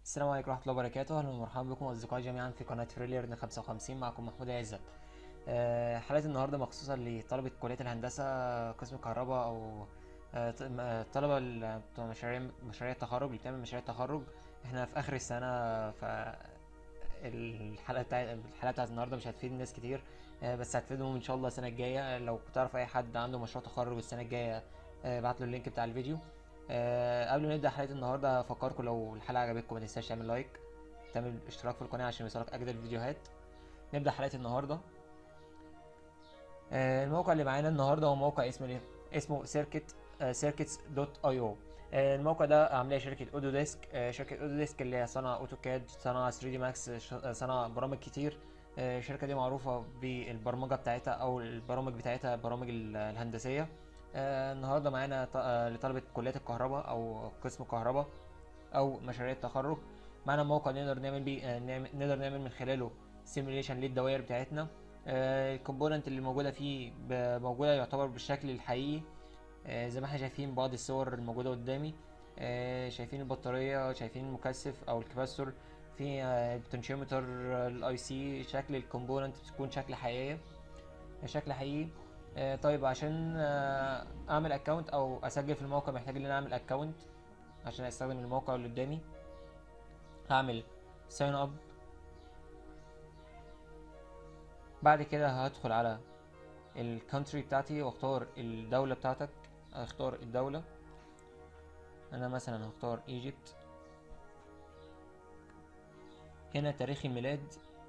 السلام عليكم ورحمة الله وبركاته أهلا ومرحبا بكم أصدقائي جميعا في قناة فريليرن 55 معكم محمود عزت آه، حلقة النهاردة مخصوصة لطلبة كلية الهندسة قسم كهرباء أو آه، ط- م- آه، الطلبة اللي بتوع مشاريع مشاريع التخرج اللي بتعمل مشاريع التخرج احنا في آخر السنة ف الحلقة بتاع الحلقة بتاعت النهاردة مش هتفيد ناس كتير آه، بس هتفيدهم إن شاء الله السنة الجاية لو تعرف أي حد عنده مشروع تخرج السنة الجاية آه، ابعت له اللينك بتاع الفيديو آه، قبل ما نبدأ حلقة النهاردة أفكركم لو الحلقة عجبتكم ما تنساش تعمل لايك تعمل اشتراك في القناة عشان يوصلك أجدد الفيديوهات نبدأ حلقة النهاردة آه، الموقع اللي معانا النهاردة هو موقع اسمه ايه؟ اسمه سيركت سيركتس دوت اي او الموقع ده عاملاه شركة اودو ديسك آه، شركة اودو ديسك اللي هي صنع اوتوكاد صنع 3 دي ماكس صنع برامج كتير آه، الشركة دي معروفة بالبرمجة بتاعتها أو البرامج بتاعتها البرامج ال- الهندسية آه، النهاردة معانا ط- آه، لطلبة كليات الكهرباء أو قسم كهرباء أو مشاريع التخرج معانا موقع نقدر نعمل بيه آه، نعمل- نقدر نعمل من خلاله سيميوليشن للدوائر بتاعتنا الكومبوننت اللي موجودة فيه ب- موجودة يعتبر بالشكل الحقيقي آه، زي ما احنا شايفين بعض الصور الموجودة قدامي آه، شايفين البطارية شايفين المكثف أو الكباستور في البوتنشيومتر الاي سي شكل الكومبوننت بتكون شكل حقيقية شكل حقيقي آه، طيب عشان آه، اعمل اكونت او اسجل في الموقع محتاج ان انا اعمل اكونت عشان استخدم الموقع اللي قدامي هعمل ساين اب بعد كده هدخل على الكونتري بتاعتي واختار الدولة بتاعتك اختار الدولة انا مثلا هختار ايجيبت هنا تاريخ الميلاد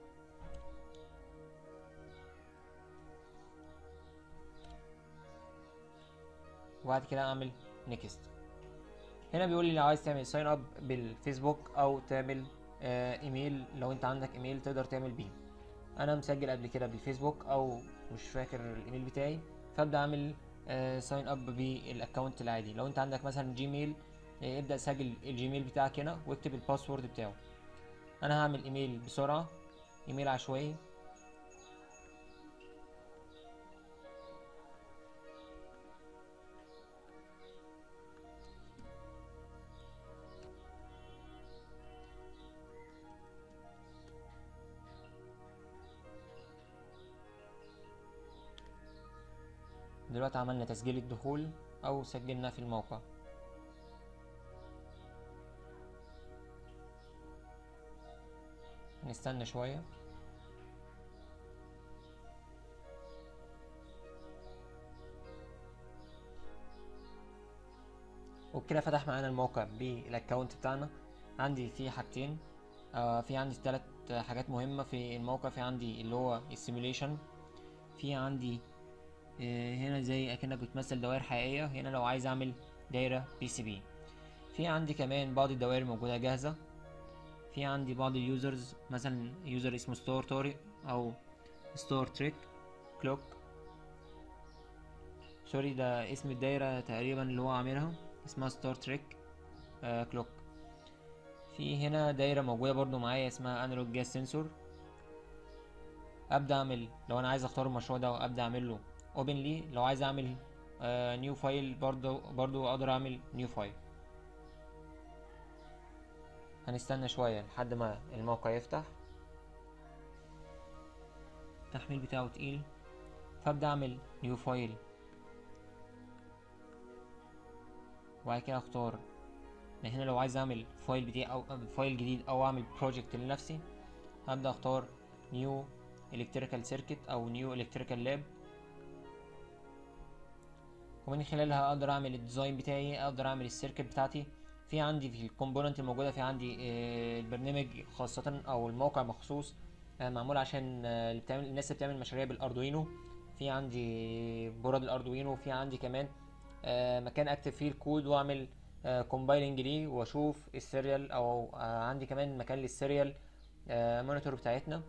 وبعد كده اعمل نيكست هنا بيقول لي لو عايز تعمل ساين اب بالفيسبوك او تعمل آه، ايميل لو انت عندك ايميل تقدر تعمل بيه انا مسجل قبل كده بالفيسبوك او مش فاكر الايميل بتاعي فابدا اعمل ساين اب بالاكونت العادي لو انت عندك مثلا جيميل آه، ابدا سجل الجيميل بتاعك هنا واكتب الباسورد بتاعه انا هعمل ايميل بسرعه ايميل عشوائي دلوقتي عملنا تسجيل الدخول او سجلنا في الموقع نستنى شوية وبكده فتح معانا الموقع بالاكونت بتاعنا عندي فيه حاجتين آه في عندي ثلاث حاجات مهمة في الموقع في عندي اللي هو السيموليشن في عندي آه، هنا زي اكنك بتمثل دوائر حقيقية هنا لو عايز اعمل دايرة بي سي بي في عندي كمان بعض الدوائر موجودة جاهزة في عندي بعض اليوزرز مثلا يوزر اسمه ستور طارق او ستور تريك كلوك سوري ده اسم الدايرة تقريبا اللي هو عاملها اسمها ستار تريك آه كلوك في هنا دايرة موجودة برضو معايا اسمها انالوج جاز سنسور ابدا اعمل لو انا عايز اختار المشروع ده ابدا اعمل له اوبن لي لو عايز اعمل نيو فايل برضو برضو اقدر اعمل نيو فايل هنستنى شوية لحد ما الموقع يفتح التحميل بتاعه تقيل فابدا اعمل نيو فايل وبعد كده اختار من هنا لو عايز اعمل فايل بتاعي او فايل جديد او اعمل بروجكت لنفسي هبدا اختار نيو الكتريكال سيركت او نيو الكتريكال لاب ومن خلالها اقدر اعمل الديزاين بتاعي اقدر اعمل السيركت بتاعتي في عندي في الكومبوننت الموجوده في عندي آه، البرنامج خاصه او الموقع مخصوص آه، معمول عشان آه، اللي بتعمل الناس اللي بتعمل مشاريع بالاردوينو في عندي بورد الاردوينو في عندي كمان آه، مكان اكتب فيه الكود واعمل كومبايلنج ليه واشوف السيريال او آه، عندي كمان مكان للسيريال مونيتور بتاعتنا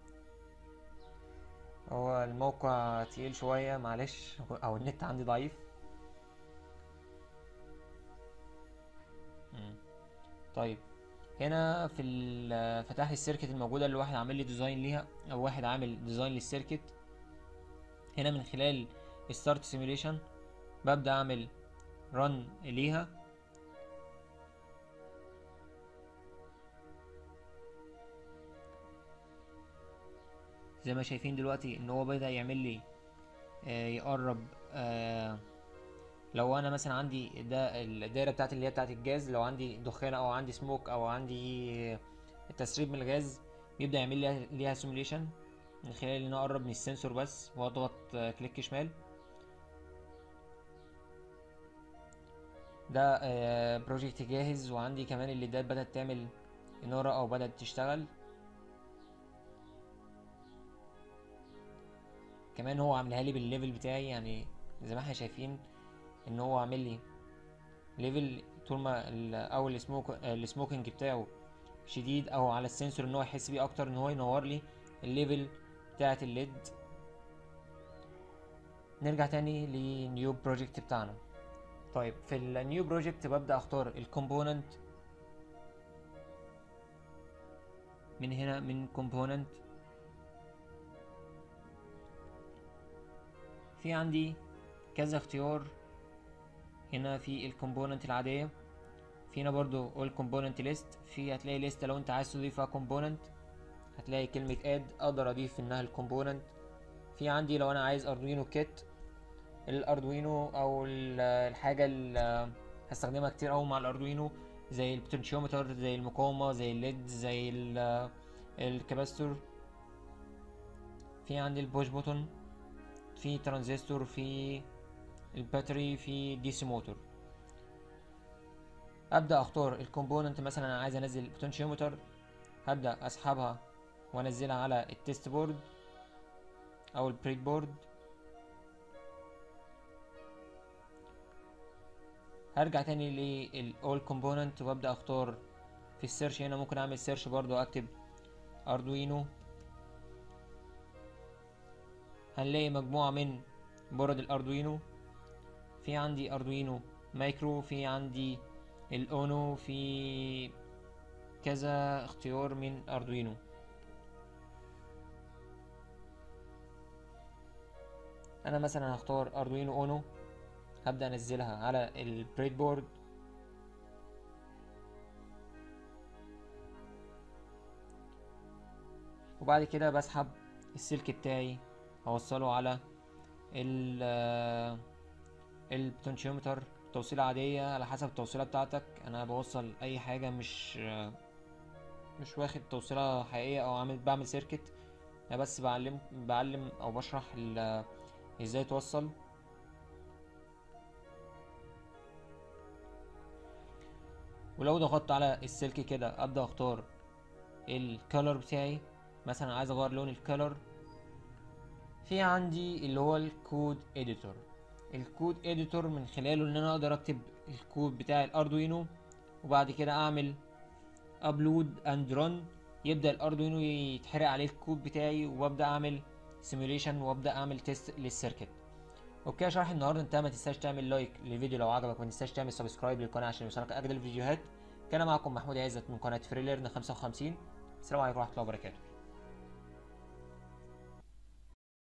هو الموقع تقيل شوية معلش او النت عندي ضعيف مم. طيب هنا في ال- فتح لي السيركت الموجودة اللي واحد عامل لي ديزاين ليها او واحد عامل ديزاين للسيركت هنا من خلال ستارت سيميوليشن ببدأ اعمل رن ليها زي ما شايفين دلوقتي ان هو بدأ يعمل لي آه، يقرب آه، لو انا مثلا عندي ده الدايره بتاعتي اللي هي بتاعت الجاز لو عندي دخان او عندي سموك او عندي تسريب من الغاز بيبدا يعمل لي ليها سيموليشن من خلال ان انا اقرب من السنسور بس واضغط آه، كليك شمال ده آه، بروجكت جاهز وعندي كمان الليدات بدأت تعمل إنارة أو بدأت تشتغل كمان هو عاملها لي بالليفل بتاعي يعني زي ما احنا شايفين ان هو عامل لي ليفل طول ما ال- او السموك السموكينج بتاعه شديد او على السنسور ان هو يحس بيه اكتر ان هو ينور لي الليفل بتاعه الليد نرجع تاني لنيو بروجكت بتاعنا طيب في النيو بروجكت ببدأ اختار الكومبوننت من هنا من كومبوننت في عندي كذا اختيار هنا في الكومبوننت العادية في هنا برضو all component list في هتلاقي لستة لو انت عايز تضيفها component هتلاقي كلمة add اقدر اضيف انها الكومبوننت في عندي لو انا عايز اردوينو كيت الاردوينو او ال- الحاجة اللي هستخدمها كتير اوي مع الاردوينو زي البوتنشيومتر زي المقاومة زي الليد زي ال- الكاباستور في عندي البوش بوتون في ترانزستور في الباتري في دي سي موتور ابدا اختار الكومبوننت مثلا انا عايز انزل البوتنشيومتر هبدا اسحبها وانزلها على التست بورد او البريد بورد هرجع تاني للاول كومبوننت وابدا اختار في السيرش هنا ممكن اعمل سيرش برضو اكتب اردوينو هنلاقي مجموعة من برد الاردوينو في عندي اردوينو مايكرو في عندي الاونو في كذا اختيار من اردوينو انا مثلا هختار اردوينو اونو هبدأ انزلها على البريد بورد وبعد كده بسحب السلك بتاعي اوصله على ال البوتنشيومتر توصيلة عادية على حسب التوصيلة بتاعتك انا بوصل اي حاجة مش مش واخد توصيلة حقيقية او عامل بعمل سيركت انا بس بعلم بعلم او بشرح ال- ازاي توصل ولو ضغطت على السلك كده ابدا اختار الكالر بتاعي مثلا عايز اغير لون الكالر في عندي اللي هو الكود اديتور الكود اديتور من خلاله ان انا اقدر اكتب الكود بتاع الاردوينو وبعد كده اعمل ابلود اند رن يبدا الاردوينو يتحرق عليه الكود بتاعي وابدا اعمل سيموليشن وابدا اعمل تيست للسيركت اوكي شرح النهارده انتهى ما تنساش تعمل لايك للفيديو لو عجبك ما تنساش تعمل سبسكرايب للقناه عشان يوصلك اجدد الفيديوهات كان معكم محمود عزت من قناه فريليرن 55 السلام عليكم ورحمه الله وبركاته